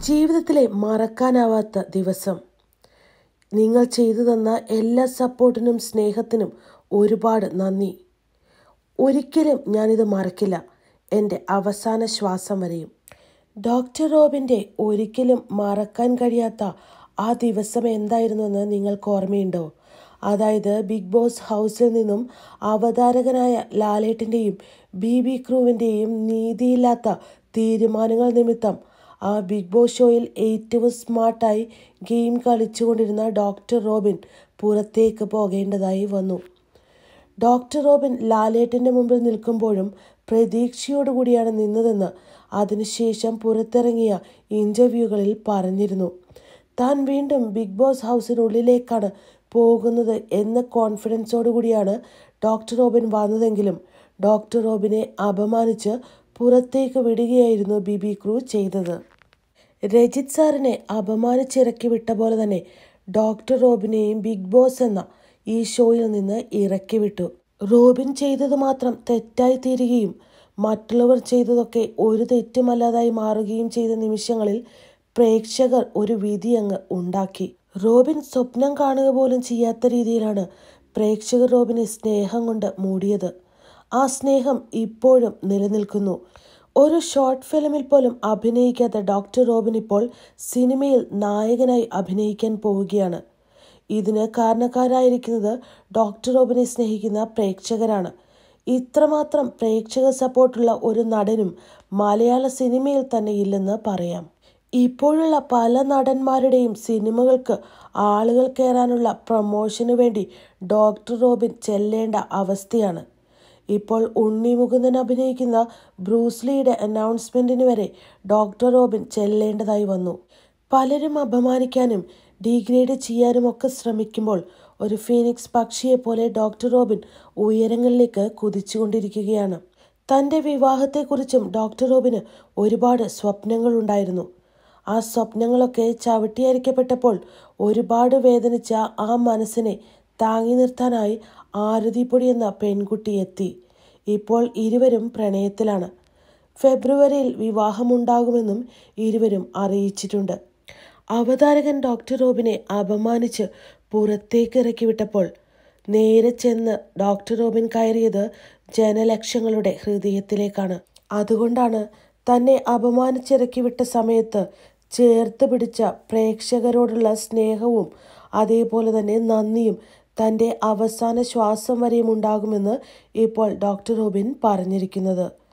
ജീവിതത്തിലെ മറക്കാനാവാത്ത ദിവസം നിങ്ങൾ ചെയ്തു തന്ന എല്ലാ സപ്പോർട്ടിനും സ്നേഹത്തിനും ഒരുപാട് നന്ദി ഒരിക്കലും ഞാനിത് മറക്കില്ല എൻ്റെ അവസാന ശ്വാസം വരെയും ഡോക്ടർ റോബിൻ്റെ ഒരിക്കലും മറക്കാൻ കഴിയാത്ത ആ ദിവസം എന്തായിരുന്നുവെന്ന് നിങ്ങൾക്ക് ഓർമ്മയുണ്ടോ അതായത് ബിഗ് ബോസ് ഹൗസിൽ നിന്നും അവതാരകനായ ലാലേട്ടിൻ്റെയും ബി ബി ക്രൂവിൻ്റെയും നീതിയില്ലാത്ത തീരുമാനങ്ങൾ നിമിത്തം ആ ബിഗ് ബോസ് ഷോയിൽ ഏറ്റവും സ്മാർട്ടായി ഗെയിം കളിച്ചുകൊണ്ടിരുന്ന ഡോക്ടർ റോബിൻ പുറത്തേക്ക് പോകേണ്ടതായി വന്നു ഡോക്ടർ റോബിൻ ലാലേട്ടിൻ്റെ മുമ്പിൽ നിൽക്കുമ്പോഴും പ്രതീക്ഷയോടുകൂടിയാണ് നിന്നതെന്ന് അതിനുശേഷം പുറത്തിറങ്ങിയ ഇൻ്റർവ്യൂകളിൽ പറഞ്ഞിരുന്നു താൻ വീണ്ടും ബിഗ് ബോസ് ഹൗസിനുള്ളിലേക്കാണ് പോകുന്നത് എന്ന കോൺഫിഡൻസോടുകൂടിയാണ് ഡോക്ടർ റോബിൻ വന്നതെങ്കിലും ഡോക്ടർ റോബിനെ അപമാനിച്ച് പുറത്തേക്ക് വിടുകയായിരുന്നു ബി ബി ക്രൂ ചെയ്തത് രജിത് സാറിനെ അപമാനിച്ചിറക്കി വിട്ട പോലെ തന്നെ ഡോക്ടർ റോബിനെയും ബിഗ് ബോസ് എന്ന ഈ ഷോയിൽ നിന്ന് ഇറക്കി വിട്ടു റോബിൻ ചെയ്തത് മാത്രം തെറ്റായി തീരുകയും മറ്റുള്ളവർ ചെയ്തതൊക്കെ ഒരു തെറ്റുമല്ലാതായി മാറുകയും ചെയ്ത നിമിഷങ്ങളിൽ പ്രേക്ഷകർ ഒരു വിധി അങ്ങ് ഉണ്ടാക്കി റോബിൻ സ്വപ്നം കാണുക പോലും ചെയ്യാത്ത രീതിയിലാണ് പ്രേക്ഷകർ റോബിനെ സ്നേഹം കൊണ്ട് മൂടിയത് ആ സ്നേഹം ഇപ്പോഴും നിലനിൽക്കുന്നു ഒരു ഷോർട്ട് ഫിലിമിൽ പോലും അഭിനയിക്കാത്ത ഡോക്ടർ റോബിൻ ഇപ്പോൾ സിനിമയിൽ നായകനായി അഭിനയിക്കാൻ പോവുകയാണ് ഇതിന് കാരണക്കാരായിരിക്കുന്നത് ഡോക്ടർ റോബിനെ സ്നേഹിക്കുന്ന പ്രേക്ഷകരാണ് ഇത്രമാത്രം പ്രേക്ഷക സപ്പോർട്ടുള്ള ഒരു നടനും മലയാള സിനിമയിൽ തന്നെ ഇല്ലെന്ന് പറയാം ഇപ്പോഴുള്ള പല നടന്മാരുടെയും സിനിമകൾക്ക് ആളുകൾ കയറാനുള്ള പ്രൊമോഷന് വേണ്ടി ഡോക്ടർ റോബിൻ ചെല്ലേണ്ട അവസ്ഥയാണ് ഇപ്പോൾ ഉണ്ണി മുകുന്ദൻ അഭിനയിക്കുന്ന ബ്രൂസ്ലിയുടെ അനൗൺസ്മെൻറ്റിന് വരെ ഡോക്ടർ റോബിൻ ചെല്ലേണ്ടതായി വന്നു പലരും അപമാനിക്കാനും ഡീഗ്രേഡ് ചെയ്യാനുമൊക്കെ ശ്രമിക്കുമ്പോൾ ഒരു ഫീനിക്സ് പക്ഷിയെ പോലെ ഡോക്ടർ റോബിൻ ഉയരങ്ങളിലേക്ക് കുതിച്ചുകൊണ്ടിരിക്കുകയാണ് തൻ്റെ വിവാഹത്തെക്കുറിച്ചും ഡോക്ടർ റോബിന് ഒരുപാട് സ്വപ്നങ്ങളുണ്ടായിരുന്നു ആ സ്വപ്നങ്ങളൊക്കെ ചവിട്ടിയരിക്കപ്പെട്ടപ്പോൾ ഒരുപാട് വേദനിച്ച ആ മനസ്സിനെ താങ്ങി നിർത്താനായി ആരതിപ്പൊടി എന്ന പെൺകുട്ടി എത്തി ഇപ്പോൾ ഇരുവരും പ്രണയത്തിലാണ് ഫെബ്രുവരിയിൽ വിവാഹമുണ്ടാകുമെന്നും ഇരുവരും അറിയിച്ചിട്ടുണ്ട് അവതാരകൻ ഡോക്ടർ റോബിനെ അപമാനിച്ച് പുറത്തേക്ക് ഇറക്കി വിട്ടപ്പോൾ നേരെ ചെന്ന് ഡോക്ടർ റോബിൻ കയറിയത് ജനലക്ഷങ്ങളുടെ ഹൃദയത്തിലേക്കാണ് അതുകൊണ്ടാണ് തന്നെ അപമാനിച്ചിറക്കി വിട്ട സമയത്ത് ചേർത്ത് പിടിച്ച പ്രേക്ഷകരോടുള്ള സ്നേഹവും അതേപോലെ തന്നെ നന്ദിയും തൻ്റെ അവസാന ശ്വാസം വരെയും ഉണ്ടാകുമെന്ന് ഇപ്പോൾ ഡോക്ടർ റോബിൻ പറഞ്ഞിരിക്കുന്നത്